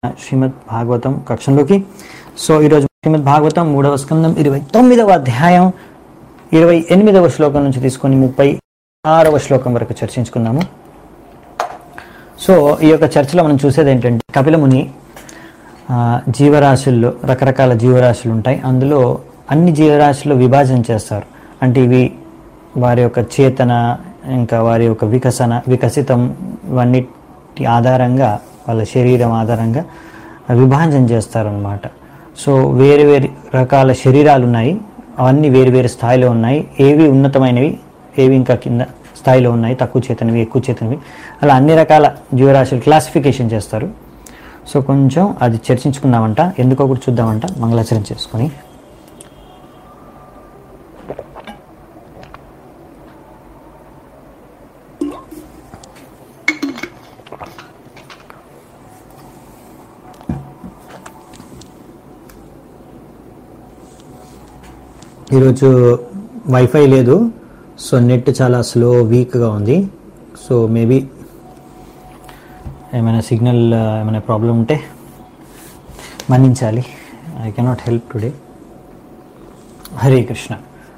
శ్రీమద్ Bhagavatam కక్షంలోకి so ఈరోజు శ్రీమద్ భాగవతం మూడవ స్కందం ఇరవై తొమ్మిదవ అధ్యాయం ఇరవై ఎనిమిదవ శ్లోకం నుంచి తీసుకొని ముప్పై ఆరవ శ్లోకం వరకు చర్చించుకుందాము సో ఈ యొక్క చర్చలో మనం చూసేది ఏంటంటే కపిలముని ఆ, జీవరాశుల్లో రకరకాల జీవరాశులు ఉంటాయి అందులో అన్ని జీవరాశులు విభాజన చేస్తారు అంటే ఇవి వారి యొక్క చేతన ఇంకా వారి యొక్క వికసన వికసితం ఇవన్నిటి ఆధారంగా వాళ్ళ శరీరం ఆధారంగా విభాజన చేస్తారనమాట సో వేరు వేరు రకాల శరీరాలు ఉన్నాయి అవన్నీ వేరు వేరు స్థాయిలో ఉన్నాయి ఏవి ఉన్నతమైనవి ఏవి ఇంకా కింద స్థాయిలో ఉన్నాయి తక్కువ చేతనవి ఎక్కువ చేతనవి అలా అన్ని రకాల జీవరాశులు క్లాసిఫికేషన్ చేస్తారు సో కొంచెం అది చర్చించుకుందామంట ఎందుకో కూడా చూద్దామంట మంగళాచరణ చేసుకొని ఈరోజు వైఫై లేదు సో నెట్ చాలా స్లో వీక్గా ఉంది సో మేబీ ఏమైనా సిగ్నల్ ఏమైనా ప్రాబ్లం ఉంటే మన్నించాలి I cannot help today Hare Krishna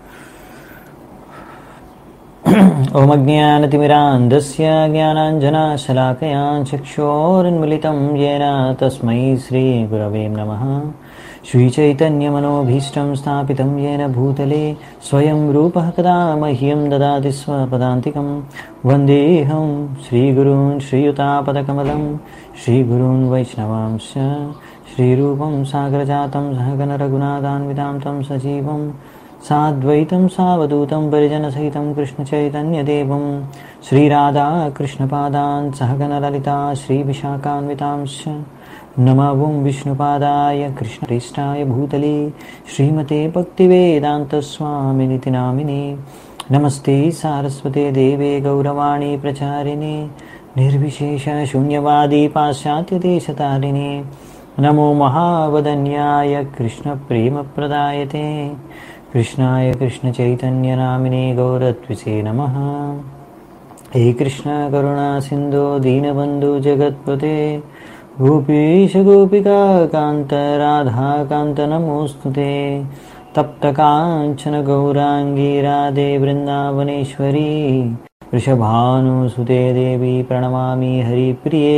ఓమజ్ఞానతిమిరాంధస్య జ్ఞానాంజనాశలాకయా చక్షోరున్మిళితం येन తస్మై శ్రీగురవే నమः श्रीचैतन्यमनोभीष्टं स्थापितं येन भूतले स्वयं रूपः कदा मह्यं ददाति स्वपदान्तिकं वन्देऽहं श्रीगुरून् श्रीयुतापदकमलं श्रीगुरून् वैष्णवांश्च श्रीरूपं सागरजातं सहगनरघुनाथान्वितां तं सजीवं साद्वैतं सावधूतं परिजनसहितं कृष्णचैतन्यदेवं श्रीराधा कृष्णपादान् सहगनललिता श्रीविशाखान्वितांश्च नमवं विष्णुपादाय कृष्णप्रेष्ठाय भूतले श्रीमते भक्तिवेदान्तस्वामिनिति नामिने नमस्ते सारस्वते देवे गौरवाणी प्रचारिणे निर्विशेषशून्यवादी पाश्चात्यदेशतारिणे नमो महावदन्याय कृष्णप्रेमप्रदायते कृष्णाय कृष्णचैतन्यनामिने गौरत्विसे नमः हे कृष्ण करुणा सिन्धो दीनबन्धु जगत्पते गोपीश गोपिका कान्त राधा कान्त नमोऽस्तु ते तप्तकाञ्चन गौराङ्गी राधे वृन्दावनेश्वरी वृषभानुसुते देवी प्रणमामि हरिप्रिये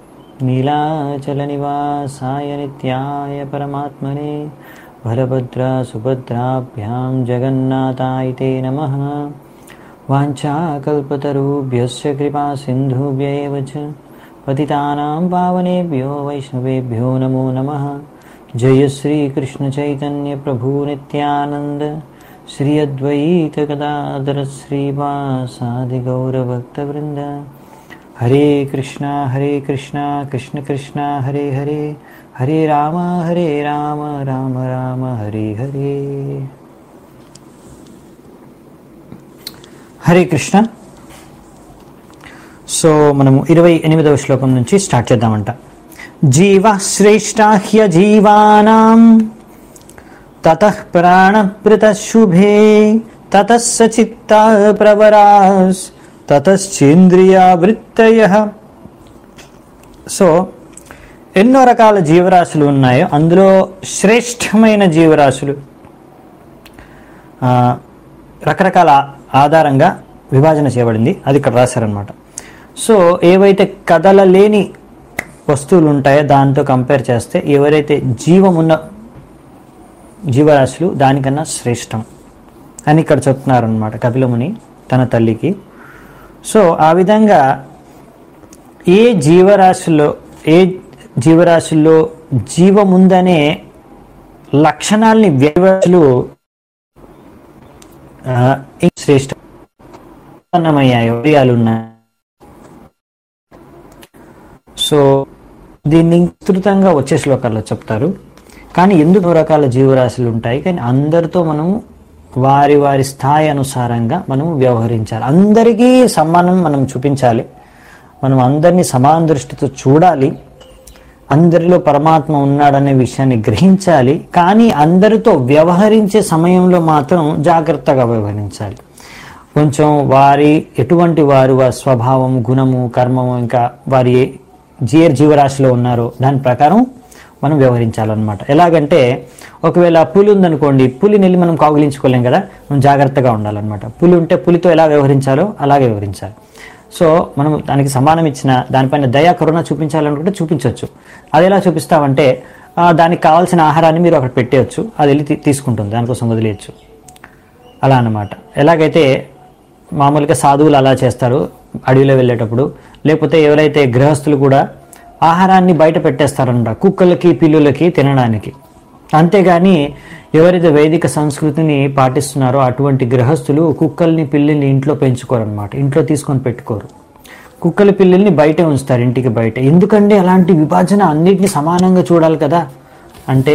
नीलाचलनिवासाय नित्याय परमात्मने बलभद्रा सुभद्राभ्यां जगन्नाथाय ते नमः वाञ्छाकल्पतरुभ्यश्च कृपा सिन्धुभ्य एव च पतितानां पावनेभ्यो वैष्णवेभ्यो नमो नमः जय श्रीकृष्णचैतन्यप्रभु नित्यानन्द श्री अद्वैत गदाधर श्रीवासादिगौरभक्तवृन्द हरे कृष्णा हरे कृष्णा कृष्ण कृष्णा हरे हरे हरे राम हरे राम राम राम हरे हरे హరే కృష్ణ సో మనము ఇరవై ఎనిమిదవ శ్లోకం నుంచి స్టార్ట్ చేద్దామంట జీవ శ్రేష్ట హ్యజీవానాం తతః ప్రాణప్రత శుభే తతః సచిత్త ప్రవరాస్ తతశ్చేంద్రియా వృత్తయ సో ఎన్నో రకాల జీవరాశులు ఉన్నాయో అందులో శ్రేష్టమైన జీవరాశులు ఆ, రకరకాల ఆధారంగా విభజన చేయబడింది అది ఇక్కడ రాశారనమాట సో ఏవైతే కదలలేని వస్తువులు ఉంటాయో దాంతో కంపేర్ చేస్తే ఎవరైతే జీవం ఉన్న జీవరాశులు దానికన్నా శ్రేష్టం అని ఇక్కడ చెప్తున్నారనమాట కపిలముని తన తల్లికి సో ఆ విధంగా ఏ జీవరాశుల్లో ఏ జీవరాశుల్లో జీవముందనే లక్షణాలని వ్యవస్థలు శ్రేష్ట ఉత్పన్నమయ్యాయి ఉదయాలు ఉన్నాయి సో దీన్ని విస్తృతంగా వచ్చే శ్లోకాల్లో చెప్తారు కానీ ఎందుకు రకాల జీవరాశులు ఉంటాయి కానీ అందరితో మనము వారి వారి స్థాయి అనుసారంగా మనము వ్యవహరించాలి అందరికీ సమానం మనం చూపించాలి మనం అందరినీ సమాన దృష్టితో చూడాలి అందరిలో పరమాత్మ ఉన్నాడనే విషయాన్ని గ్రహించాలి కానీ అందరితో వ్యవహరించే సమయంలో మాత్రం జాగ్రత్తగా వ్యవహరించాలి కొంచెం వారి ఎటువంటి వారు వారి స్వభావం గుణము కర్మము ఇంకా వారి జీర్ జీవరాశిలో ఉన్నారో దాని ప్రకారం మనం వ్యవహరించాలన్నమాట ఎలాగంటే ఒకవేళ పులి ఉందనుకోండి పులిని వెళ్ళి మనం కౌగిలించుకోలేం కదా మనం జాగ్రత్తగా ఉండాలన్నమాట పులి ఉంటే పులితో ఎలా వ్యవహరించాలో అలాగే వ్యవహరించాలి సో మనం దానికి సమానం ఇచ్చిన దానిపైన దయా కరుణ చూపించాలనుకుంటే చూపించవచ్చు అది ఎలా చూపిస్తామంటే ఆ, దానికి కావాల్సిన ఆహారాన్ని మీరు అక్కడ పెట్టేయచ్చు అది వెళ్ళి తీ- తీసుకుంటుంది దానికోసం వదిలేయచ్చు అలా అన్నమాట ఎలాగైతే మామూలుగా సాధువులు అలా చేస్తారు అడవిలో వెళ్ళేటప్పుడు లేకపోతే ఎవరైతే గృహస్థులు కూడా ఆహారాన్ని బయట పెట్టేస్తారన్నమాట కుక్కలకి పిల్లులకి తినడానికి అంతేగాని ఎవరైతే వైదిక సంస్కృతిని పాటిస్తున్నారో అటువంటి గృహస్థులు కుక్కల్ని పిల్లిని ఇంట్లో పెంచుకోరన్నమాట ఇంట్లో తీసుకొని పెట్టుకోరు కుక్కల పిల్లల్ని బయటే ఉంచుతారు ఇంటికి బయట ఎందుకంటే అలాంటి విభజన అన్నిటిని సమానంగా చూడాలి కదా అంటే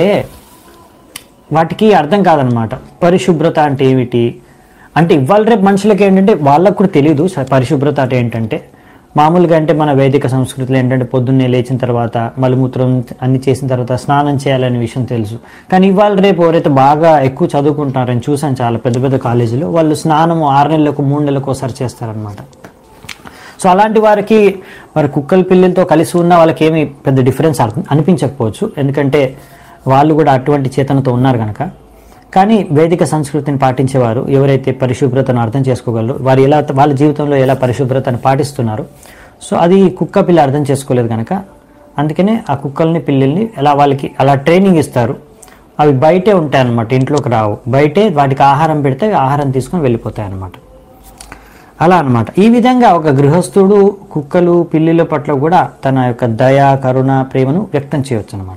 వాటికి అర్థం కాదనమాట పరిశుభ్రత అంటే ఏమిటి అంటే ఇవాళ రేపు మనుషులకి ఏంటంటే వాళ్ళకు కూడా తెలియదు స- పరిశుభ్రత అంటే ఏంటంటే మామూలుగా అంటే మన వేదిక సంస్కృతిలో ఏంటంటే పొద్దున్నే లేచిన తర్వాత మలమూత్రం అన్ని చేసిన తర్వాత స్నానం చేయాలనే విషయం తెలుసు కానీ ఇవాళ రేపు ఎవరైతే బాగా ఎక్కువ చదువుకుంటారని చూసాను చాలా పెద్ద పెద్ద కాలేజీలో వాళ్ళు స్నానం ఆరు నెలలకు మూడు నెలలకు ఒకసారి చేస్తారనమాట సో అలాంటి వారికి మరి కుక్కల పిల్లలతో కలిసి ఉన్న వాళ్ళకి ఏమి పెద్ద డిఫరెన్స్ అర్థం- అనిపించకపోవచ్చు ఎందుకంటే వాళ్ళు కూడా అటువంటి చేతనతో ఉన్నారు కనుక కానీ వేదిక సంస్కృతిని పాటించేవారు ఎవరైతే పరిశుభ్రతను అర్థం చేసుకోగలరు వారు ఎలా వాళ్ళ జీవితంలో ఎలా పరిశుభ్రతను పాటిస్తున్నారు సో అది కుక్క పిల్ల అర్థం చేసుకోలేదు కనుక అందుకనే ఆ కుక్కల్ని పిల్లల్ని ఎలా వాళ్ళకి అలా ట్రైనింగ్ ఇస్తారు అవి బయటే ఉంటాయి అన్నమాట ఇంట్లోకి రావు బయటే వాటికి ఆహారం పెడితే అవి ఆహారం తీసుకొని వెళ్ళిపోతాయి అన్నమాట అలా అన్నమాట ఈ విధంగా ఒక గృహస్థుడు కుక్కలు పిల్లిల పట్ల కూడా తన యొక్క దయ కరుణ ప్రేమను వ్యక్తం చేయవచ్చు అనమాట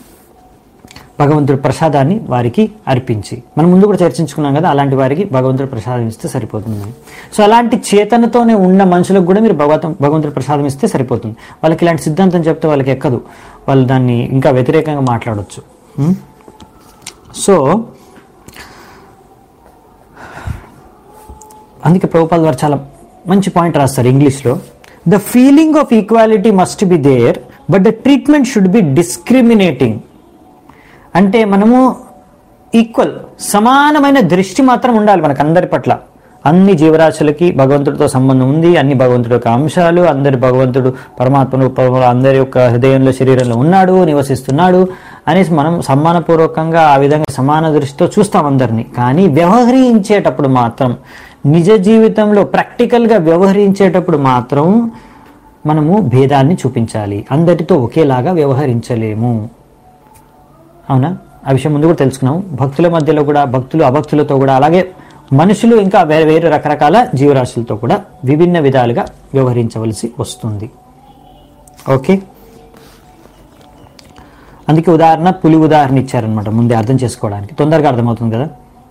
భగవంతుడి ప్రసాదాన్ని వారికి అర్పించి మనం ముందు కూడా చర్చించుకున్నాం కదా అలాంటి వారికి భగవంతుడి ప్రసాదం ఇస్తే సరిపోతుంది సో అలాంటి చేతనతోనే ఉన్న మనుషులకు కూడా మీరు భగవంతు భగవంతుడి ప్రసాదం ఇస్తే సరిపోతుంది వాళ్ళకి ఇలాంటి సిద్ధాంతం చెప్తే వాళ్ళకి ఎక్కదు వాళ్ళు దాన్ని ఇంకా వ్యతిరేకంగా మాట్లాడవచ్చు ఉం? సో అందుకే ప్రభుపాల్ వారు చాలా మంచి పాయింట్ రాస్తారు ఇంగ్లీష్లో the feeling of equality must be there but the treatment should be discriminating అంటే మనము ఈక్వల్ సమానమైన దృష్టి మాత్రం ఉండాలి మనకు అందరి పట్ల అన్ని జీవరాశులకి భగవంతుడితో సంబంధం ఉంది అన్ని భగవంతుడి యొక్క అంశాలు అందరి భగవంతుడు పరమాత్మ రూపంలో అందరి యొక్క హృదయంలో శరీరంలో ఉన్నాడు నివసిస్తున్నాడు అనేసి మనం సమ్మానపూర్వకంగా ఆ విధంగా సమాన దృష్టితో చూస్తాం అందరినీ కానీ వ్యవహరించేటప్పుడు మాత్రం నిజ జీవితంలో ప్రాక్టికల్గా వ్యవహరించేటప్పుడు మాత్రం మనము భేదాన్ని చూపించాలి అందరితో ఒకేలాగా వ్యవహరించలేము అవునా ఆ విషయం ముందు కూడా తెలుసుకున్నాం భక్తుల మధ్యలో కూడా భక్తులు అభక్తులతో కూడా అలాగే మనుషులు ఇంకా వేరే వేరే రకరకాల జీవరాశులతో కూడా విభిన్న విధాలుగా వ్యవహరించవలసి వస్తుంది ఓకే అందుకే ఉదాహరణ పులి ఉదాహరణ ఇచ్చారనమాట ముందే అర్థం చేసుకోవడానికి తొందరగా అర్థమవుతుంది కదా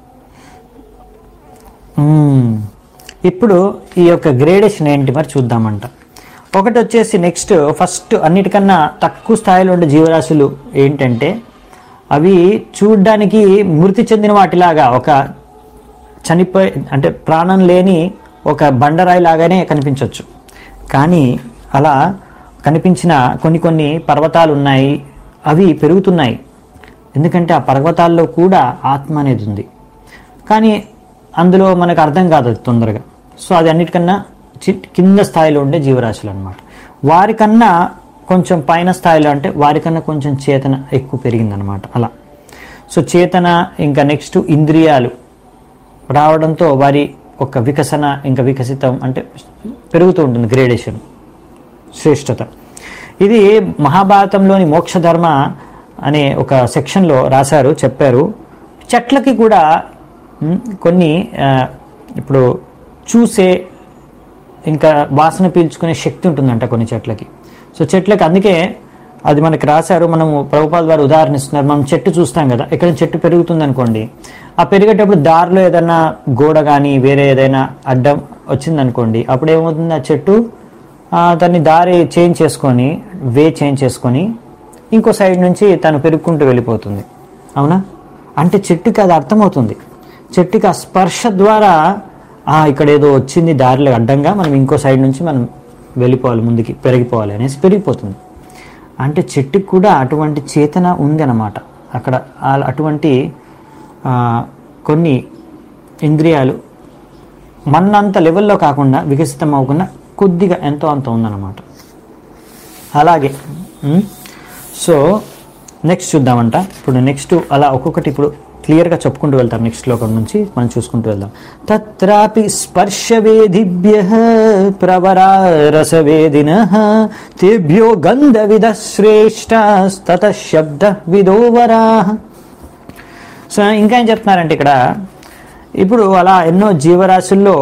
మ్మ్. ఇప్పుడు ఈ యొక్క గ్రేడేషన్ ఏంటి మరి చూద్దామంట ఒకటి వచ్చేసి నెక్స్ట్ ఫస్ట్ అన్నిటికన్నా తక్కువ స్థాయిలో ఉండే జీవరాశులు ఏంటంటే అవి చూడ్డానికి మృతి చెందిన వాటిలాగా ఒక చనిపోయి అంటే ప్రాణం లేని ఒక బండరాయి లాగానే కనిపించవచ్చు కానీ అలా కనిపించిన కొన్ని కొన్ని పర్వతాలు ఉన్నాయి అవి పెరుగుతున్నాయి ఎందుకంటే ఆ పర్వతాల్లో కూడా ఆత్మ అనేది ఉంది కానీ అందులో మనకు అర్థం కాదు అది తొందరగా సో అది అన్నిటికన్నా చి- కింద స్థాయిలో ఉండే జీవరాశులు అనమాట వారికన్నా కొంచెం పైన స్థాయిలో అంటే వారికన్నా కొంచెం చేతన ఎక్కువ పెరిగిందనమాట అలా సో చేతన ఇంకా నెక్స్ట్ ఇంద్రియాలు రావడంతో వారి ఒక వికసన ఇంకా వికసితం అంటే పెరుగుతూ ఉంటుంది గ్రేడేషన్ శ్రేష్టత ఇది మహాభారతంలోని మోక్షధర్మ అనే ఒక సెక్షన్లో రాశారు చెప్పారు చెట్లకి కూడా మ్, కొన్ని ఆ, ఇప్పుడు చూసే ఇంకా వాసన పీల్చుకునే శక్తి ఉంటుందంట కొన్ని చెట్లకి సో చెట్లకి అందుకే అది మనకి రాశారు మనము ప్రభుపాల్ వారు ఉదాహరణ ఇస్తున్నారు మనం చెట్టు చూస్తాం కదా ఇక్కడ చెట్టు పెరుగుతుంది అనుకోండి ఆ పెరిగేటప్పుడు దారిలో ఏదైనా గోడ కానీ వేరే ఏదైనా అడ్డం వచ్చిందనుకోండి అప్పుడు ఏమవుతుంది ఆ చెట్టు ఆ, దాన్ని దారి చేంజ్ చేసుకొని వే చేంజ్ చేసుకొని ఇంకో సైడ్ నుంచి తను పెరుగుకుంటూ వెళ్ళిపోతుంది అవునా అంటే చెట్టుకి అది అర్థమవుతుంది చెట్టుకి ఆ స్పర్శ ద్వారా ఆ ఇక్కడ ఏదో వచ్చింది దారిలో అడ్డంగా మనం ఇంకో సైడ్ నుంచి మనం వెళ్ళిపోవాలి ముందుకి పెరిగిపోవాలి అనేసి పెరిగిపోతుంది అంటే చెట్టుకి కూడా అటువంటి చేతన ఉంది అన్నమాట అక్కడ ఆ- అటువంటి ఆ, కొన్ని ఇంద్రియాలు మన్నంత లెవెల్లో కాకుండా వికసితం అవ్వకుండా కొద్దిగా ఎంతో అంత ఉందన్నమాట అలాగే ఉమ్, సో నెక్స్ట్ చూద్దామంట ఇప్పుడు నెక్స్ట్ అలా ఒక్కొక్కటి ఇప్పుడు క్లియర్గా చెప్పుకుంటూ వెళ్తాం నెక్స్ట్ శ్లోకం నుంచి మనం చూసుకుంటూ వెళ్దాం తత్రాపి స్పర్శవేదిభ్య ప్రవరా రసవేదిన తేభ్యో గంధవిద శ్రేష్ట శబ్ద విదోవరా సో ఇంకా ఏం చెప్తున్నారంటే ఇక్కడ ఇప్పుడు అలా ఎన్నో జీవరాశుల్లో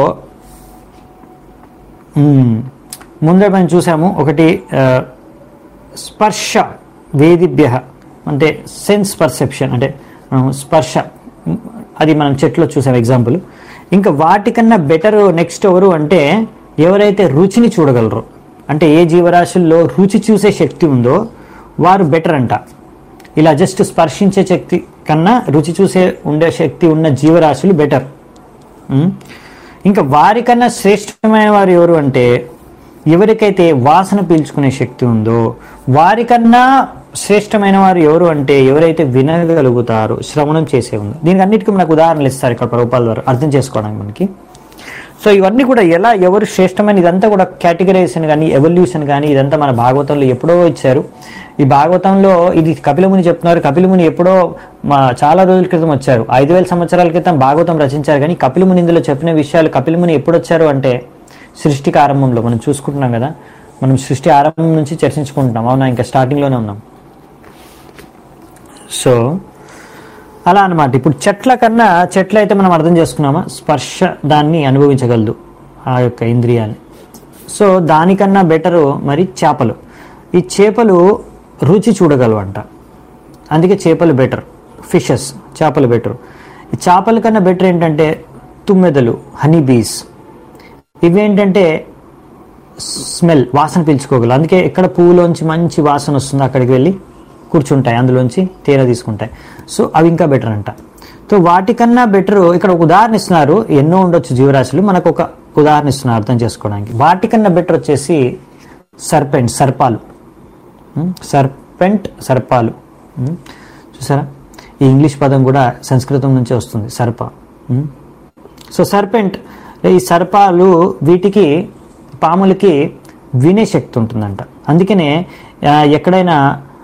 మ్మ్, ముందే మనం చూసాము ఒకటి ఆ, స్పర్శ వేదిభ్య అంటే సెన్స్ పర్సెప్షన్ అంటే మనం స్పర్శ మ్, అది మనం చెట్లో చూసాం ఎగ్జాంపుల్ ఇంకా వాటికన్నా బెటర్ నెక్స్ట్ ఎవరు అంటే ఎవరైతే రుచిని చూడగలరు అంటే ఏ జీవరాశుల్లో రుచి చూసే శక్తి ఉందో వారు బెటర్ అంట ఇలా జస్ట్ స్పర్శించే శక్తి కన్నా రుచి చూసే ఉండే శక్తి ఉన్న జీవరాశులు బెటర్ ఉమ్. ఇంకా వారికన్నా శ్రేష్టమైన వారు ఎవరు అంటే ఎవరికైతే వాసన పీల్చుకునే శక్తి ఉందో వారికన్నా శ్రేష్టమైన వారు ఎవరు అంటే ఎవరైతే వినగలుగుతారు శ్రవణం చేసే ఉందో దీనికి అన్నిటికీ మనకు ఉదాహరణలు ఇస్తారు ఇక్కడ ప్రభుపాల ద్వారా అర్థం చేసుకోవడానికి మనకి సో ఇవన్నీ కూడా ఎలా ఎవరు శ్రేష్టమైన ఇదంతా కూడా కేటగరైజేషన్ కానీ ఎవల్యూషన్ కానీ ఇదంతా మన భాగవతంలో ఎప్పుడో ఇచ్చారు ఈ భాగవతంలో ఇది కపిలముని చెప్తున్నారు కపిలముని ఎప్పుడో మా చాలా రోజుల క్రితం వచ్చారు ఐదు వేల సంవత్సరాల క్రితం భాగవతం రచించారు కానీ కపిలముని ఇందులో చెప్పిన విషయాలు కపిలముని ఎప్పుడు వచ్చారు అంటే సృష్టికి ఆరంభంలో మనం చూసుకుంటున్నాం కదా మనం సృష్టి ఆరంభం నుంచి చర్చించుకుంటున్నాం అవునా ఇంకా స్టార్టింగ్లోనే ఉన్నాం సో అలా అన్నమాట ఇప్పుడు చెట్ల కన్నా చెట్లు అయితే మనం అర్థం చేసుకున్నామా స్పర్శ దాన్ని అనుభవించగలదు ఆ యొక్క ఇంద్రియాన్ని సో దానికన్నా బెటరు మరి చేపలు ఈ చేపలు రుచి చూడగలవంట అందుకే చేపలు బెటర్ ఫిషెస్ చేపలు బెటర్ ఈ చేపల కన్నా బెటర్ ఏంటంటే తుమ్మెదలు హనీ బీస్ ఇవేంటంటే స్మెల్ వాసన పీల్చుకోగలరు అందుకే ఎక్కడ పువ్వులోంచి మంచి వాసన వస్తుందో అక్కడికి వెళ్ళి కూర్చుంటాయి అందులోంచి తేనె తీసుకుంటాయి సో అవి ఇంకా బెటర్ అంట సో వాటికన్నా బెటర్ ఇక్కడ ఒక ఉదాహరణ ఇస్తున్నారు ఎన్నో ఉండొచ్చు జీవరాశులు మనకు ఒక ఉదాహరణ ఇస్తున్నారు అర్థం చేసుకోవడానికి వాటికన్నా బెటర్ వచ్చేసి సర్పెంట్ సర్పాలు సర్పెంట్ సర్పాలు ఉమ్, చూసారా ఈ ఇంగ్లీష్ పదం కూడా సంస్కృతం నుంచే వస్తుంది సర్ప ఉమ్. సో సర్పెంట్ ఈ సర్పాలు వీటికి పాములకి వినే శక్తి ఉంటుందంట అందుకనే ఆ, ఎక్కడైనా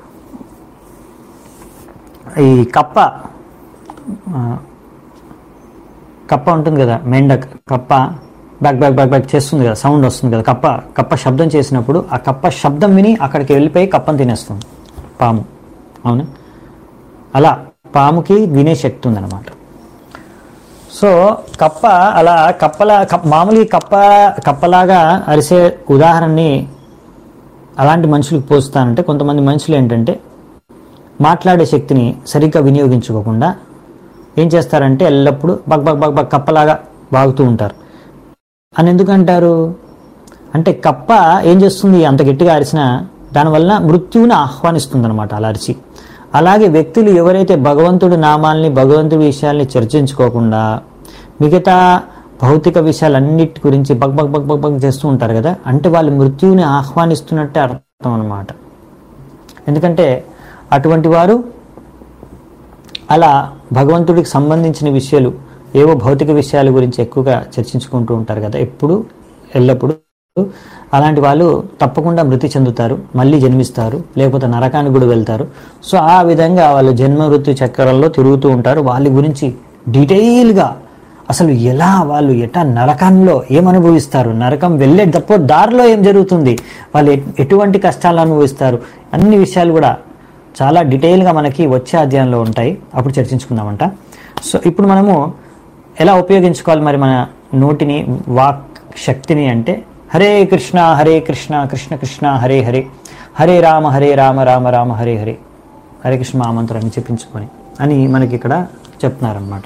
ఈ కప్ప ఆ, కప్ప ఉంటుంది కదా మెండక్ కప్ప బ్యాక్ బ్యాక్ బ్యాక్ బ్యాక్ చేస్తుంది కదా సౌండ్ వస్తుంది కదా కప్ప కప్ప శబ్దం చేసినప్పుడు ఆ కప్ప శబ్దం విని అక్కడికి వెళ్ళిపోయి కప్పని తినేస్తుంది పాము అవునా అలా పాముకి వినే శక్తి ఉందన్నమాట సో కప్ప అలా కప్పలా కప్ మామూలుగా ఈ కప్ప కప్పలాగా అరిసే ఉదాహరణని అలాంటి మనుషులకు పోస్తానంటే కొంతమంది మనుషులు ఏంటంటే మాట్లాడే శక్తిని సరిగ్గా వినియోగించుకోకుండా ఏం చేస్తారంటే ఎల్లప్పుడూ బగ్ బగ్ బగ్ బగ్ కప్పలాగా బాగుతూ ఉంటారు అని ఎందుకంటారు అంటే కప్ప ఏం చేస్తుంది అంత గట్టిగా అరిచినా దానివల్ల మృత్యువుని ఆహ్వానిస్తుంది అనమాట అలా అరిచి అలాగే వ్యక్తులు ఎవరైతే భగవంతుడి నామాల్ని భగవంతుడి విషయాల్ని చర్చించుకోకుండా మిగతా భౌతిక విషయాలన్నిటి గురించి బగ్ బగ్ బగ్ బగ్ బగ్ చేస్తూ ఉంటారు కదా అంటే వాళ్ళు మృత్యువుని ఆహ్వానిస్తున్నట్టే అర్థం అన్నమాట ఎందుకంటే అటువంటి వారు అలా భగవంతుడికి సంబంధించిన విషయాలు ఏవో భౌతిక విషయాల గురించి ఎక్కువగా చర్చించుకుంటూ ఉంటారు కదా ఎప్పుడు ఎల్లప్పుడూ అలాంటి వాళ్ళు తప్పకుండా మృతి చెందుతారు మళ్ళీ జన్మిస్తారు లేకపోతే నరకానికి కూడా వెళ్తారు సో ఆ విధంగా వాళ్ళు జన్మ మృత్యు చక్రంలో తిరుగుతూ ఉంటారు వాళ్ళ గురించి డీటెయిల్గా అసలు ఎలా వాళ్ళు ఎటా నరకంలో ఏం అనుభవిస్తారు నరకం వెళ్ళేటప్పుడు దారిలో ఏం జరుగుతుంది వాళ్ళు ఎట్- ఎటువంటి కష్టాలు అనుభవిస్తారు అన్ని విషయాలు కూడా చాలా డీటెయిల్గా మనకి వచ్చే అధ్యాయంలో ఉంటాయి అప్పుడు చర్చించుకుందామంట సో ఇప్పుడు మనము ఎలా ఉపయోగించుకోవాలి మరి మన నోటిని వాక్ శక్తిని అంటే హరే కృష్ణ హరే కృష్ణ కృష్ణ కృష్ణ హరే హరే హరే రామ హరే రామ రామ రామ హరే హరే హరే కృష్ణ మహామంత్రాన్ని చెప్పించుకొని అని మనకి ఇక్కడ చెప్తున్నారనమాట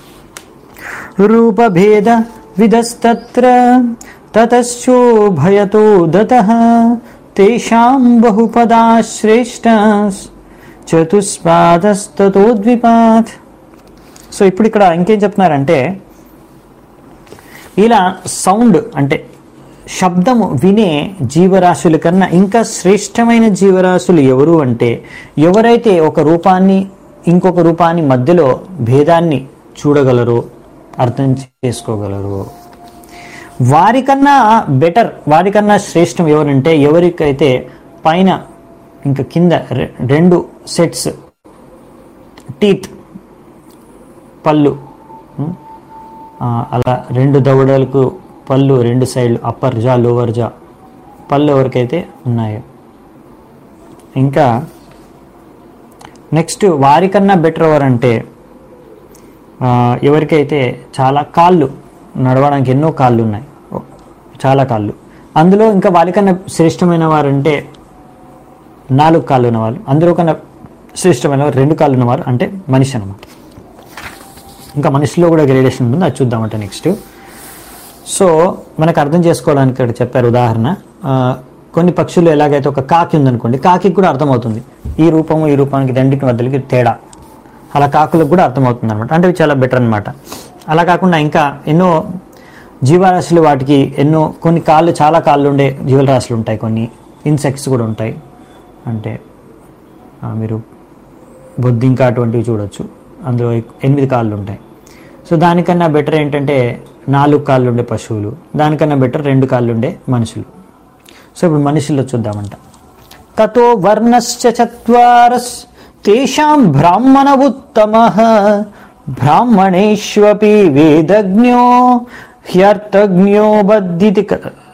రూపభేద విధస్తత్ర తతశ్చోభయతో దత తేషాం బహుపదా శ్రేష్ట చతుస్పాదస్తతో ద్విపాత్ సో ఇప్పుడు ఇక్కడ ఇంకేం చెప్తున్నారంటే ఇలా సౌండ్ అంటే శబ్దము వినే జీవరాశుల కన్నా ఇంకా శ్రేష్టమైన జీవరాశులు ఎవరు అంటే ఎవరైతే ఒక రూపాన్ని ఇంకొక రూపాన్ని మధ్యలో భేదాన్ని చూడగలరో అర్థం చేసుకోగలరు వారికన్నా బెటర్ వారికన్నా శ్రేష్టం ఎవరంటే ఎవరికైతే పైన ఇంకా కింద రె- రెండు సెట్స్ టీత్ పళ్ళు ఉమ్, ఆ, అలా రెండు దవడలకు పళ్ళు రెండు సైడ్లు అప్పర్ జా లోవర్ జా పళ్ళు ఎవరికైతే ఉన్నాయో ఇంకా నెక్స్ట్ వారికన్నా బెటర్ ఎవరంటే ఆ, ఎవరికైతే చాలా కాళ్ళు నడవడానికి ఎన్నో కాళ్ళు ఉన్నాయి ఓ, చాలా కాళ్ళు అందులో ఇంకా వారికన్నా శ్రేష్టమైన వారంటే నాలుగు కాళ్ళు ఉన్నవాళ్ళు అందులో కన్నా శ్రేష్టమైన వారు రెండు కాళ్ళు ఉన్నవారు అంటే మనిషి అనమాట ఇంకా మనిషిలో కూడా గ్రేడేషన్ ఉంటుంది అది చూద్దామంటే నెక్స్ట్ సో మనకు అర్థం చేసుకోవడానికి ఇక్కడ చెప్పారు ఉదాహరణ ఆ, కొన్ని పక్షులు ఎలాగైతే ఒక కాకి ఉందనుకోండి కాకి కూడా అర్థమవుతుంది ఈ రూపము ఈ రూపానికి రెండింటి మధ్యలోకి తేడా అలా కాకులకు కూడా అర్థమవుతుంది అనమాట అంటే ఇవి చాలా బెటర్ అనమాట అలా కాకుండా ఇంకా ఎన్నో జీవరాశులు వాటికి ఎన్నో కొన్ని కాళ్ళు చాలా కాళ్ళు ఉండే జీవరాశులు ఉంటాయి కొన్ని ఇన్సెక్ట్స్ కూడా ఉంటాయి అంటే ఆ, మీరు బొద్దింక అటువంటివి చూడొచ్చు అందులో ఎనిమిది కాళ్ళు ఉంటాయి సో దానికన్నా బెటర్ ఏంటంటే నాలుగు కాళ్ళు ఉండే పశువులు దానికన్నా బెటర్ రెండు కాళ్ళు ఉండే మనుషులు సో ఇప్పుడు మనుషుల్లో చూద్దామంట తతో వర్ణశ్చ చత్వారస్ తేషాం బ్రాహ్మణ ఉత్తమ బ్రాహ్మణేష్వపి వేదజ్ఞో హ్యర్థజ్ఞో బద్ధితి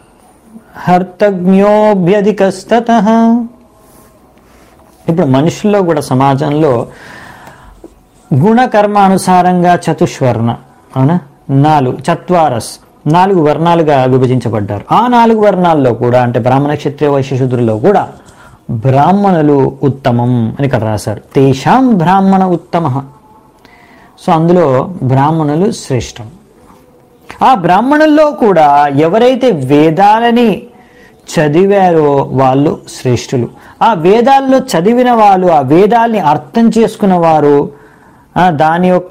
హర్తజ్ఞోభ్యధికస్తత ఇప్పుడు మనుషుల్లో కూడా సమాజంలో గుణకర్మ అనుసారంగా చతుష్వర్ణ అవునా నాలుగు చత్వారస్ నాలుగు వర్ణాలుగా విభజించబడ్డారు ఆ నాలుగు వర్ణాల్లో కూడా అంటే బ్రాహ్మణ క్షత్రియ వైశ్యశుద్ధుల్లో కూడా బ్రాహ్మణులు ఉత్తమం అని ఇక్కడ రాశారు తేషాం బ్రాహ్మణ ఉత్తమ సో అందులో బ్రాహ్మణులు శ్రేష్టం ఆ బ్రాహ్మణుల్లో కూడా ఎవరైతే వేదాలని చదివారో వాళ్ళు శ్రేష్ఠులు ఆ వేదాల్లో చదివిన వాళ్ళు ఆ వేదాల్ని అర్థం చేసుకున్న వారు ఆ, దాని యొక్క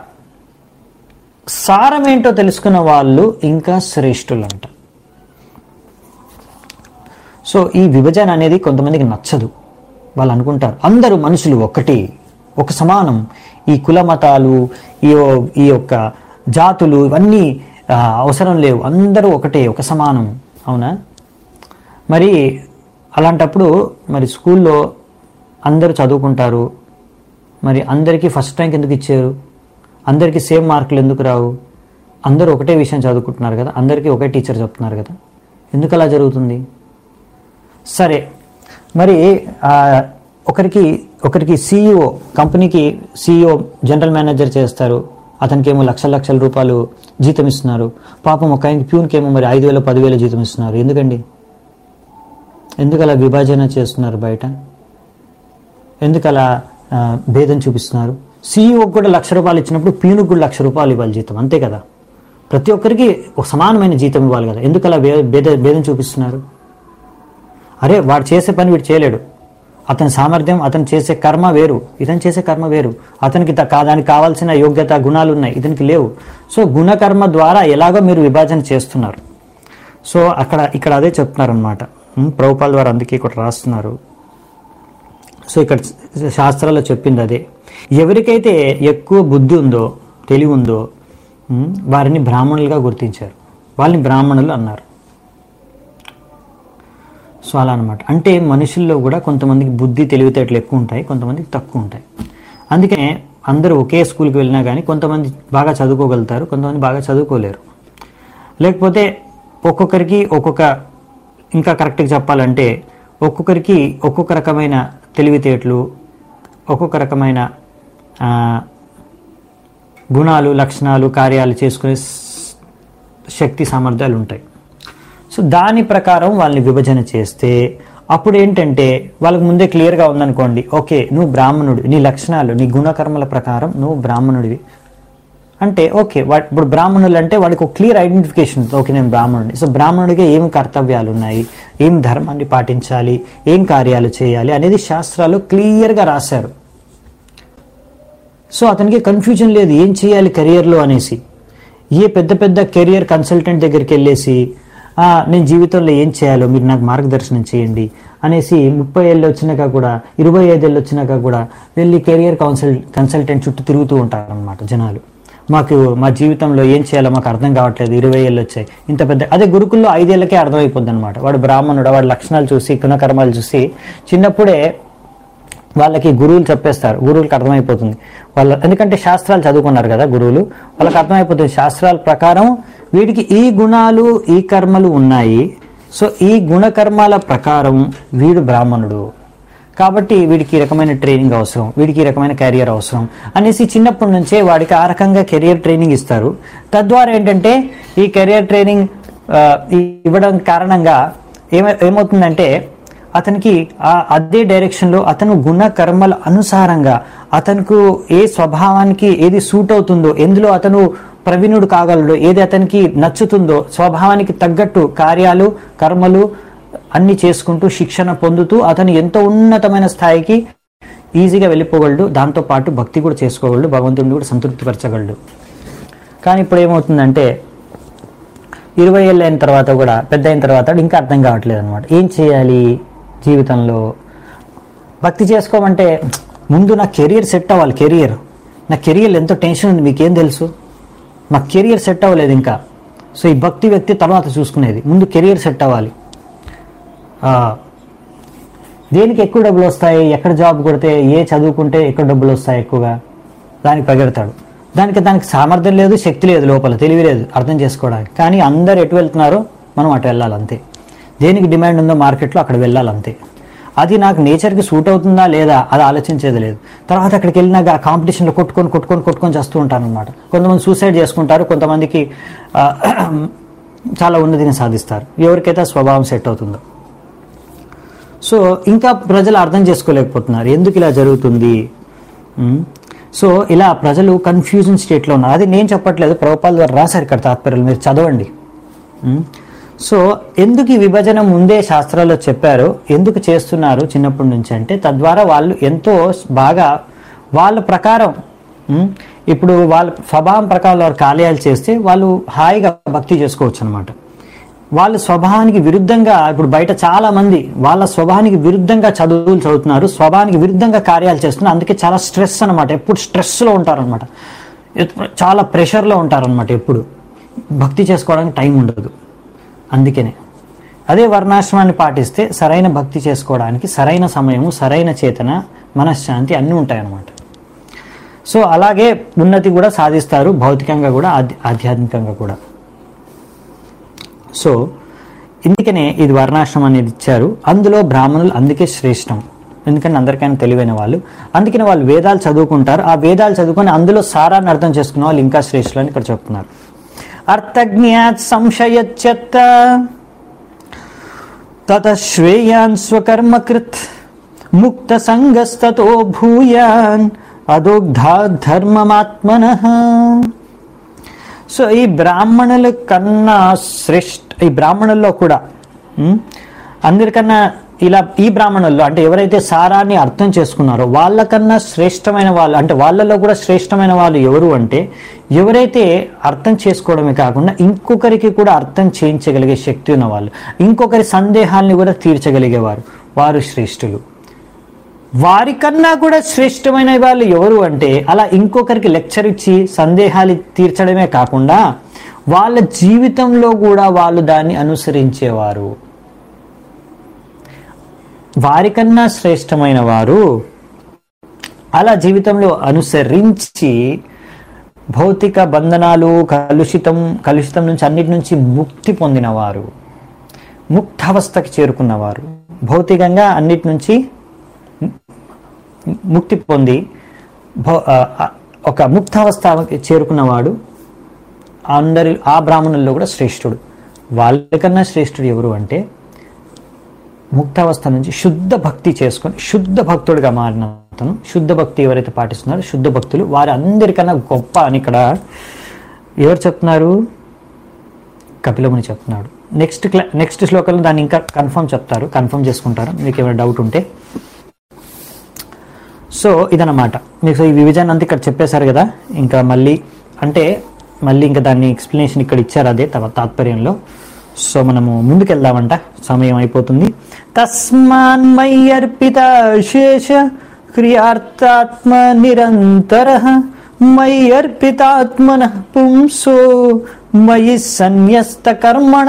సారం ఏంటో తెలుసుకున్న వాళ్ళు ఇంకా శ్రేష్ఠులు అంట సో ఈ విభజన అనేది కొంతమందికి నచ్చదు వాళ్ళు అనుకుంటారు అందరూ మనుషులు ఒకటి ఒక సమానం ఈ కుల మతాలు ఈ ఈ యొక్క జాతులు ఇవన్నీ ఆ, అవసరం లేవు అందరూ ఒకటే ఒక సమానం అవునా మరి అలాంటప్పుడు మరి స్కూల్లో అందరూ చదువుకుంటారు మరి అందరికీ ఫస్ట్ ర్యాంక్ ఎందుకు ఇచ్చారు అందరికీ సేమ్ మార్కులు ఎందుకు రావు అందరూ ఒకటే విషయం చదువుకుంటున్నారు కదా అందరికీ ఒకే టీచర్ చెప్తున్నారు కదా ఎందుకు అలా జరుగుతుంది సరే మరి ఆ, ఒకరికి ఒకరికి సీఈఓ కంపెనీకి సీఈఓ జనరల్ మేనేజర్ చేస్తారు అతనికి ఏమో లక్షల లక్షల రూపాయలు జీతం ఇస్తున్నారు పాపం ఒక ఆయనకి ప్యూన్కి ఏమో మరి ఐదు వేలు పదివేలు జీతం ఇస్తున్నారు ఎందుకండి ఎందుకు అలా విభజన చేస్తున్నారు బయట ఎందుకు అలా ఆ, భేదం చూపిస్తున్నారు సీఈఓకి కూడా లక్ష రూపాయలు ఇచ్చినప్పుడు పీనుకు కూడా లక్ష రూపాయలు ఇవ్వాలి జీతం అంతే కదా ప్రతి ఒక్కరికి ఒక సమానమైన జీతం ఇవ్వాలి కదా ఎందుకు అలా భే- భేద భేదం చూపిస్తున్నారు అరే వాడు చేసే పని వీడు చేయలేడు అతని సామర్థ్యం అతను చేసే కర్మ వేరు ఇతను చేసే కర్మ వేరు అతనికి త- కా- దానికి కావాల్సిన యోగ్యత గుణాలు ఉన్నాయి ఇతనికి లేవు సో గుణకర్మ ద్వారా ఎలాగో మీరు విభజన చేస్తున్నారు సో అక్కడ ఇక్కడ అదే చెప్తున్నారు అనమాట ప్రభుపాల ద్వారా అందుకే ఇక్కడ రాస్తున్నారు సో ఇక్కడ శాస్త్రాల్లో చెప్పింది అదే ఎవరికైతే ఎక్కువ బుద్ధి ఉందో తెలివి ఉందో ఉమ్, వారిని బ్రాహ్మణులుగా గుర్తించారు వాళ్ళని బ్రాహ్మణులు అన్నారు సో అలా అనమాట అంటే మనుషుల్లో కూడా కొంతమందికి బుద్ధి తెలివితేటలు ఎక్కువ ఉంటాయి కొంతమందికి తక్కువ ఉంటాయి అందుకనే అందరూ ఒకే స్కూల్కి వెళ్ళినా కానీ కొంతమంది బాగా చదువుకోగలుగుతారు కొంతమంది బాగా చదువుకోలేరు లేకపోతే ఒక్కొక్కరికి ఒక్కొక్క ఇంకా కరెక్ట్గా చెప్పాలంటే ఒక్కొక్కరికి ఒక్కొక్క రకమైన తెలివితేటలు ఒక్కొక్క రకమైన ఆ, గుణాలు లక్షణాలు కార్యాలు చేసుకునే స్- శక్తి సామర్థ్యాలు ఉంటాయి సో దాని ప్రకారం వాళ్ళని విభజన చేస్తే అప్పుడు ఏంటంటే వాళ్ళకి ముందే క్లియర్గా ఉందనుకోండి ఓకే నువ్వు బ్రాహ్మణుడు నీ లక్షణాలు నీ గుణకర్మల ప్రకారం నువ్వు బ్రాహ్మణుడివి అంటే ఓకే వా- ఇప్పుడు బ్రాహ్మణులు అంటే వాడికి ఒక క్లియర్ ఐడెంటిఫికేషన్ ఉంది. ఓకే నేను బ్రాహ్మణుడిని సో బ్రాహ్మణుడికి ఏం కర్తవ్యాలు ఉన్నాయి ఏం ధర్మాన్ని పాటించాలి ఏం కార్యాలు చేయాలి అనేది శాస్త్రాలు క్లియర్గా రాశారు సో అతనికి కన్ఫ్యూజన్ లేదు ఏం చేయాలి కెరియర్లో అనేసి ఏ పెద్ద పెద్ద కెరియర్ కన్సల్టెంట్ దగ్గరికి వెళ్ళేసి "ఆ, నేను జీవితంలో ఏం చేయాలో మీరు నాకు మార్గదర్శనం చేయండి అనేసి ముప్పై ఏళ్ళు వచ్చినాక కూడా ఇరవై ఐదేళ్ళు వచ్చినాక కూడా వెళ్ళి కెరియర్ కౌన్సిల్ కన్సల్టెంట్ చుట్టూ తిరుగుతూ ఉంటారన్నమాట జనాలు మాకు మా జీవితంలో ఏం చేయాలో మాకు అర్థం కావట్లేదు ఇరవై ఏళ్ళు వచ్చాయి ఇంత పెద్ద అదే గురుకుల్లో ఐదేళ్లకే అర్థమైపోద్ది అనమాట వాడు బ్రాహ్మణుడు వాడి లక్షణాలు చూసి గుణకర్మాలు చూసి చిన్నప్పుడే వాళ్ళకి గురువులు చెప్పేస్తారు గురువులకు అర్థమైపోతుంది వాళ్ళ ఎందుకంటే శాస్త్రాలు చదువుకున్నారు కదా గురువులు వాళ్ళకి అర్థమైపోతుంది శాస్త్రాల ప్రకారం వీడికి ఈ గుణాలు ఈ కర్మలు ఉన్నాయి సో ఈ గుణకర్మాల ప్రకారం వీడు బ్రాహ్మణుడు కాబట్టి వీడికి ఈ రకమైన ట్రైనింగ్ అవసరం వీడికి ఈ రకమైన కెరియర్ అవసరం అనేసి చిన్నప్పటి నుంచే వాడికి ఆ రకంగా కెరియర్ ట్రైనింగ్ ఇస్తారు తద్వారా ఏంటంటే ఈ కెరియర్ ట్రైనింగ్ ఆ, ఇవ్వడం కారణంగా ఏమ ఏమవుతుందంటే అతనికి ఆ అదే డైరెక్షన్లో అతను గుణ కర్మల అనుసారంగా అతనికి ఏ స్వభావానికి ఏది సూట్ అవుతుందో ఎందులో అతను ప్రవీణుడు కాగలడో ఏది అతనికి నచ్చుతుందో స్వభావానికి తగ్గట్టు కార్యాలు కర్మలు అన్ని చేసుకుంటూ శిక్షణ పొందుతూ అతను ఎంతో ఉన్నతమైన స్థాయికి ఈజీగా వెళ్ళిపోగలడు దాంతో పాటు భక్తి కూడా చేసుకోగలడు భగవంతుడిని కూడా సంతృప్తిపరచగలడు కానీ ఇప్పుడు ఏమవుతుందంటే ఇరవై ఏళ్ళు అయిన తర్వాత కూడా పెద్ద అయిన తర్వాత కూడా ఇంకా అర్థం కావట్లేదు అనమాట ఏం చేయాలి జీవితంలో భక్తి చేసుకోమంటే ముందు నా కెరియర్ సెట్ అవ్వాలి కెరియర్ నా కెరియర్ ఎంతో టెన్షన్ ఉంది మీకేం తెలుసు మా కెరియర్ సెట్ అవ్వలేదు ఇంకా సో ఈ భక్తి వ్యక్తి తర్వాత చూసుకునేది ముందు కెరియర్ సెట్ అవ్వాలి ఆ, దేనికి ఎక్కువ డబ్బులు వస్తాయి ఎక్కడ జాబ్ కొడితే ఏ చదువుకుంటే ఎక్కువ డబ్బులు వస్తాయి ఎక్కువగా దానికి పరిగెడతాడు దానికి దానికి సామర్థ్యం లేదు శక్తి లేదు లోపల తెలివి లేదు అర్థం చేసుకోవడానికి కానీ అందరు ఎటు వెళ్తున్నారో మనం అటు వెళ్ళాలి అంతే దేనికి డిమాండ్ ఉందో మార్కెట్లో అక్కడ వెళ్ళాలి అంతే అది నాకు నేచర్కి సూట్ అవుతుందా లేదా అది ఆలోచించేది లేదు తర్వాత అక్కడికి వెళ్ళినాక ఆ కాంపిటీషన్లో కొట్టుకొని కొట్టుకొని కొట్టుకొని చేస్తూ ఉంటాను అనమాట కొంతమంది సూసైడ్ చేసుకుంటారు కొంతమందికి ఆ, చాలా ఉన్నతిని సాధిస్తారు ఎవరికైతే ఆ స్వభావం సెట్ అవుతుందో సో ఇంకా ప్రజలు అర్థం చేసుకోలేకపోతున్నారు ఎందుకు ఇలా జరుగుతుంది ఉమ్. సో ఇలా ప్రజలు కన్ఫ్యూజన్ స్టేట్లో ఉన్నారు అది నేను చెప్పట్లేదు ప్రభుపాల ద్వారా రాశారు ఇక్కడ తాత్పర్యాలు మీరు చదవండి ఉమ్. సో ఎందుకు ఈ విభజన ముందే శాస్త్రాల్లో చెప్పారు ఎందుకు చేస్తున్నారు చిన్నప్పటి నుంచి అంటే తద్వారా వాళ్ళు ఎంతో బాగా వాళ్ళ ప్రకారం ఉమ్, ఇప్పుడు వాళ్ళ స్వభావం ప్రకారం వారు కార్యాలు చేస్తే వాళ్ళు హాయిగా భక్తి చేసుకోవచ్చు అనమాట వాళ్ళ స్వభావానికి విరుద్ధంగా ఇప్పుడు బయట చాలా మంది వాళ్ళ స్వభావానికి విరుద్ధంగా చదువులు చదువుతున్నారు స్వభావానికి విరుద్ధంగా కార్యాలు చేస్తున్నారు అందుకే చాలా స్ట్రెస్ అనమాట ఎప్పుడు స్ట్రెస్లో ఉంటారనమాట చాలా ప్రెషర్లో ఉంటారనమాట ఎప్పుడు భక్తి చేసుకోవడానికి టైం ఉండదు అందుకనే అదే వర్ణాశ్రమాన్ని పాటిస్తే సరైన భక్తి చేసుకోవడానికి సరైన సమయము సరైన చేతన మనశ్శాంతి అన్నీ ఉంటాయన్నమాట సో అలాగే ఉన్నతి కూడా సాధిస్తారు భౌతికంగా కూడా ఆధ్య- ఆధ్యాత్మికంగా కూడా సో ఇందుకనే ఇది వర్ణాశ్రమం అనేది ఇచ్చారు అందులో బ్రాహ్మణులు అందుకే శ్రేష్టం ఎందుకంటే అందరికైనా తెలివైన వాళ్ళు అందుకని వాళ్ళు వేదాలు చదువుకుంటారు ఆ వేదాలు చదువుకొని అందులో సారాన్ని అర్థం చేసుకున్న వాళ్ళు ఇంకా శ్రేష్ఠులు అని ఇక్కడ చెప్తున్నారు అర్థజ్ఞాత్ సంశయచ్చత్త తత శ్రేయాన్ స్వకర్మకృత్ ముక్త సంగస్తతో భూయాన్ అదోగ్ధా ధర్మమాత్మనః సో ఈ బ్రాహ్మణుల కన్నా శ్రేష్ఠ ఈ బ్రాహ్మణుల్లో కూడా ఉమ్, అందరికన్నా ఇలా ఈ బ్రాహ్మణుల్లో అంటే ఎవరైతే సారాన్ని అర్థం చేసుకున్నారో వాళ్ళకన్నా శ్రేష్టమైన వాళ్ళు అంటే వాళ్ళలో కూడా శ్రేష్టమైన వాళ్ళు ఎవరు అంటే ఎవరైతే అర్థం చేసుకోవడమే కాకుండా ఇంకొకరికి కూడా అర్థం చేయించగలిగే శక్తి ఉన్న వాళ్ళు ఇంకొకరి సందేహాల్ని కూడా తీర్చగలిగేవారు వారు శ్రేష్ఠులు వారికన్నా కూడా శ్రేష్టమైన వాళ్ళు ఎవరు అంటే అలా ఇంకొకరికి లెక్చర్ ఇచ్చి సందేహాలు తీర్చడమే కాకుండా వాళ్ళ జీవితంలో కూడా వాళ్ళు దాన్ని అనుసరించేవారు వారికన్నా శ్రేష్టమైన వారు అలా జీవితంలో అనుసరించి భౌతిక బంధనాలు కలుషితం కలుషితం నుంచి అన్నిటి నుంచి ముక్తి పొందినవారు ముక్తావస్థకి చేరుకున్నవారు భౌతికంగా అన్నిటి నుంచి ముక్తి పొంది భౌ- ఆ, ఆ, ఒక ముక్తావస్థకి చేరుకున్నవాడు అందరి ఆ బ్రాహ్మణుల్లో కూడా శ్రేష్ఠుడు వాళ్ళకన్నా శ్రేష్ఠుడు ఎవరు అంటే ముక్తావస్థ నుంచి శుద్ధ భక్తి చేసుకొని శుద్ధ భక్తుడిగా మారిన అతను శుద్ధ భక్తి ఎవరైతే పాటిస్తున్నారో శుద్ధ భక్తులు వారి అందరికన్నా గొప్ప అని ఇక్కడ ఎవరు చెప్తున్నారు కపిలముని చెప్తున్నాడు నెక్స్ట్ క్లా నెక్స్ట్ శ్లోకంలో దాన్ని ఇంకా కన్ఫర్మ్ చెప్తారు కన్ఫర్మ్ చేసుకుంటారు మీకు ఏమైనా డౌట్ ఉంటే సో ఇదన్నమాట మీకు ఈ విభజన అంతా ఇక్కడ చెప్పేశారు కదా ఇంకా మళ్ళీ అంటే మళ్ళీ ఇంకా దాన్ని ఎక్స్ప్లెనేషన్ ఇక్కడ ఇచ్చారు అదే తమ తాత్పర్యంలో సో మనము ముందుకెళ్దామంట సమయం అయిపోతుంది తస్మాన్మయ్యర్పిత శేష క్రియార్థాత్మ నిరంతర మయి అర్పితాత్మన పుంసో మయి సన్యస్త కర్మణ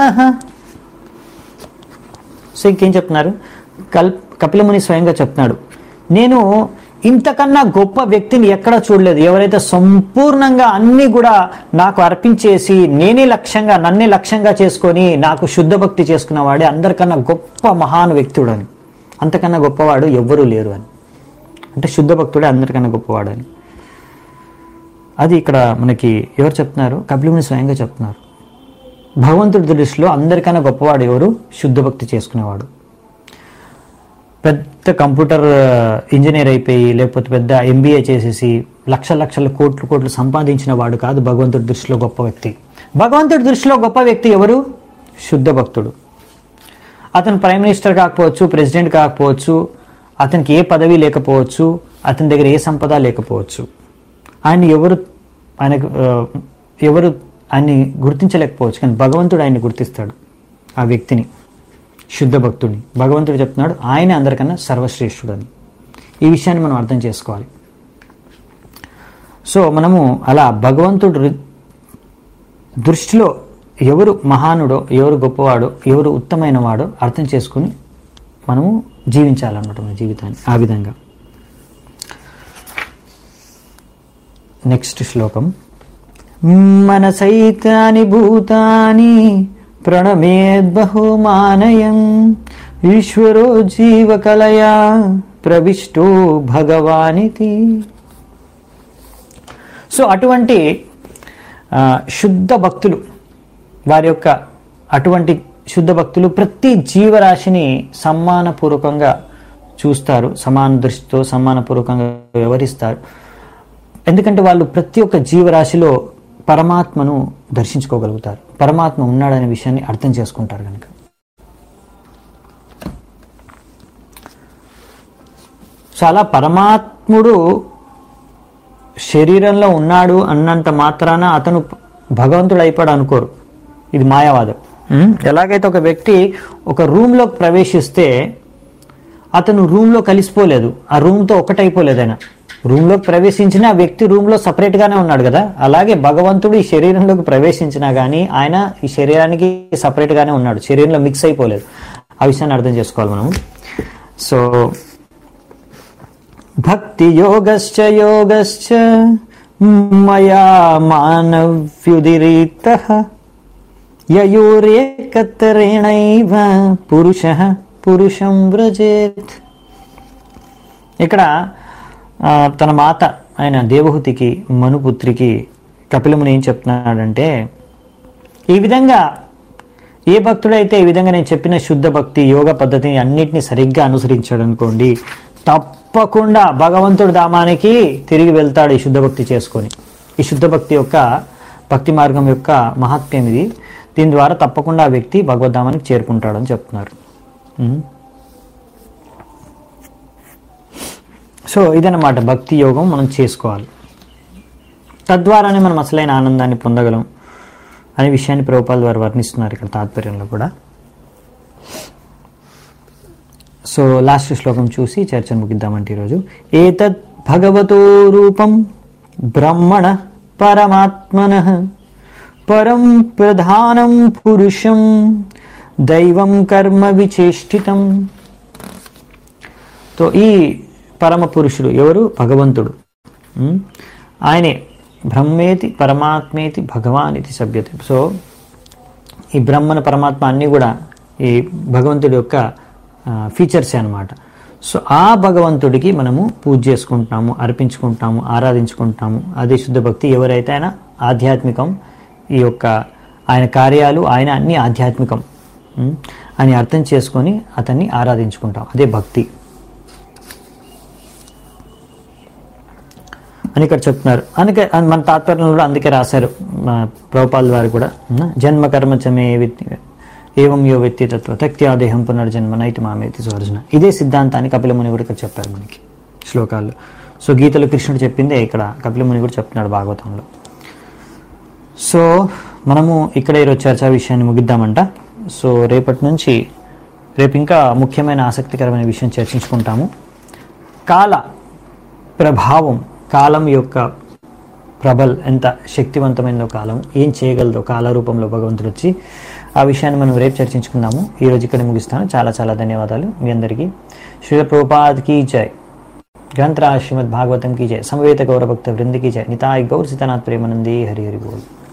సో ఇంకేం చెప్తున్నారు కల్ కపిలముని స్వయంగా చెప్తున్నాడు నేను ఇంతకన్నా గొప్ప వ్యక్తిని ఎక్కడా చూడలేదు ఎవరైతే సంపూర్ణంగా అన్ని కూడా నాకు అర్పించేసి నేనే లక్ష్యంగా నన్నే లక్ష్యంగా చేసుకొని నాకు శుద్ధ భక్తి చేసుకున్నవాడే అందరికన్నా గొప్ప మహాన్ వ్యక్తుడు అని అంతకన్నా గొప్పవాడు ఎవ్వరూ లేరు అని అంటే శుద్ధ భక్తుడే అందరికన్నా గొప్పవాడు అని అది ఇక్కడ మనకి ఎవరు చెప్తున్నారు కపిలముని స్వయంగా చెప్తున్నారు భగవంతుడి దృష్టిలో అందరికన్నా గొప్పవాడు ఎవరు శుద్ధ భక్తి చేసుకునేవాడు పెద్ద కంప్యూటర్ ఇంజనీర్ అయిపోయి లేకపోతే పెద్ద ఎంబీఏ చేసేసి లక్ష లక్షల కోట్లు కోట్లు సంపాదించిన వాడు కాదు భగవంతుడి దృష్టిలో గొప్ప వ్యక్తి భగవంతుడి దృష్టిలో గొప్ప వ్యక్తి ఎవరు శుద్ధ భక్తుడు అతను ప్రైమ్ మినిస్టర్ కాకపోవచ్చు ప్రెసిడెంట్ కాకపోవచ్చు అతనికి ఏ పదవి లేకపోవచ్చు అతని దగ్గర ఏ సంపద లేకపోవచ్చు ఆయన ఎవరు ఆయనకు ఆ, ఎవరు ఆయన్ని గుర్తించలేకపోవచ్చు కానీ భగవంతుడు ఆయన్ని గుర్తిస్తాడు ఆ వ్యక్తిని శుద్ధ భక్తుడిని భగవంతుడు చెప్తున్నాడు ఆయనే అందరికన్నా సర్వశ్రేష్ఠుడు అని ఈ విషయాన్ని మనం అర్థం చేసుకోవాలి సో మనము అలా భగవంతుడు రి- దృష్టిలో ఎవరు మహానుడో ఎవరు గొప్పవాడో ఎవరు ఉత్తమైన వాడో అర్థం చేసుకుని మనము జీవించాలన్నమాట మన జీవితాన్ని ఆ విధంగా నెక్స్ట్ శ్లోకం మనసైతాని భూతాని ప్రణమేద్బహుమానయం ఈశ్వరో జీవకలయా ప్రవిష్టో భగవానితి సో అటువంటి ఆ, శుద్ధ భక్తులు వారి యొక్క అటువంటి శుద్ధ భక్తులు ప్రతి జీవరాశిని సమ్మానపూర్వకంగా చూస్తారు సమాన దృష్టితో సమ్మానపూర్వకంగా వ్యవహరిస్తారు ఎందుకంటే వాళ్ళు ప్రతి ఒక్క జీవరాశిలో పరమాత్మను దర్శించుకోగలుగుతారు పరమాత్మ ఉన్నాడనే విషయాన్ని అర్థం చేసుకుంటారు కనుక సో అలా పరమాత్ముడు శరీరంలో ఉన్నాడు అన్నంత మాత్రాన అతను భగవంతుడు అయిపోయాడు అనుకోరు ఇది మాయావాదం ఉం? ఎలాగైతే ఒక వ్యక్తి ఒక రూమ్లోకి ప్రవేశిస్తే అతను రూమ్లో కలిసిపోలేదు ఆ రూమ్తో ఒకటైపోలేదు ఆయన రూమ్లోకి ప్రవేశించిన ఆ వ్యక్తి రూమ్లో సపరేట్గానే ఉన్నాడు కదా అలాగే భగవంతుడు ఈ శరీరంలోకి ప్రవేశించినా కానీ ఆయన ఈ శరీరానికి సపరేట్గానే ఉన్నాడు శరీరంలో మిక్స్ అయిపోలేదు ఆ విషయాన్ని అర్థం చేసుకోవాలి మనం సో భక్తి యోగశ్చ యోగశ్చ మయా మానవ్యుదిరీత యయోరేకత్తరేణైవ పురుష పురుషం వ్రజేత్ ఇక్కడ ఆ, తన మాత ఆయన దేవహుతికి మనుపుత్రికి కపిలముని ఏం చెప్తున్నాడంటే ఈ విధంగా ఏ భక్తుడైతే ఈ విధంగా నేను చెప్పిన శుద్ధ భక్తి యోగ పద్ధతిని అన్నిటిని సరిగ్గా అనుసరించాడు అనుకోండి తప్పకుండా భగవంతుడి ధామానికి తిరిగి వెళ్తాడు ఈ శుద్ధ భక్తి చేసుకొని ఈ శుద్ధ భక్తి యొక్క భక్తి మార్గం యొక్క మహాత్మ్యం ఇది దీని ద్వారా తప్పకుండా ఆ వ్యక్తి భగవద్ధామానికి చేరుకుంటాడని చెప్తున్నారు ఉం. సో ఇదన్నమాట భక్తి యోగం మనం చేసుకోవాలి తద్వారానే మనం అసలైన ఆనందాన్ని పొందగలం అనే విషయాన్ని ప్రభుపాల్ వారు వర్ణిస్తున్నారు ఇక్కడ తాత్పర్యంలో కూడా సో లాస్ట్ శ్లోకం చూసి చర్చను ముగిద్దామంటే ఈరోజు ఏతత్ భగవతో రూపం బ్రహ్మణ పరమాత్మన పరం ప్రధానం పురుషం దైవం కర్మ విచేష్టితం సో ఈ పరమ పురుషుడు ఎవరు భగవంతుడు ఉం? ఆయనే బ్రహ్మేతి పరమాత్మేతి భగవాన్ ఇది సభ్యత సో ఈ బ్రహ్మన పరమాత్మ అన్నీ కూడా ఈ భగవంతుడి యొక్క ఫీచర్సే అన్నమాట సో ఆ భగవంతుడికి మనము పూజ చేసుకుంటాము అర్పించుకుంటాము ఆరాధించుకుంటాము అదే శుద్ధ భక్తి ఎవరైతే ఆయన ఆధ్యాత్మికం ఈ యొక్క ఆయన కార్యాలు ఆయన అన్ని ఆధ్యాత్మికం ఉం? అని అర్థం చేసుకొని అతన్ని ఆరాధించుకుంటాం అదే భక్తి అని ఇక్కడ చెప్తున్నారు అందుకే మన తాత్పర్యంలో కూడా అందుకే రాశారు మా ప్రభుపాల్ వారు కూడా ఉన్నా? జన్మ కర్మ చమే విత్తి ఏవం యో వ్యక్తి తత్వ తక్త్యాదేహం పునర్జన్మ నైతి మామేతి స్వర్జన ఇదే సిద్ధాంతాన్ని కపిలముని కూడా ఇక్కడ చెప్పారు మనకి శ్లోకాల్లో సో గీతలో కృష్ణుడు చెప్పిందే ఇక్కడ కపిలముని కూడా చెప్తున్నాడు భాగవతంలో సో మనము ఇక్కడ ఈరోజు చర్చా విషయాన్ని ముగిద్దామంట సో రేపటి నుంచి రేపు ఇంకా ముఖ్యమైన ఆసక్తికరమైన విషయం చర్చించుకుంటాము కాల ప్రభావం కాలం యొక్క ప్రబల్ ఎంత శక్తివంతమైనదో కాలం ఏం చేయగలదో కాల రూపంలో భగవంతుడు వచ్చి ఆ విషయాన్ని మనం రేపు చర్చించుకుందాము ఈ రోజు ఇక్కడ ముగిస్తాను చాలా చాలా ధన్యవాదాలు మీ అందరికీ శ్రీల ప్రభుపాద్ కీ జై గ్రంథరాజ్ శ్రీమద్ భాగవతం की जय समवेत गौरभक्त वृंद की जय निताय गौर सीतानाथ प्रेमानंदी हरि हरि बोल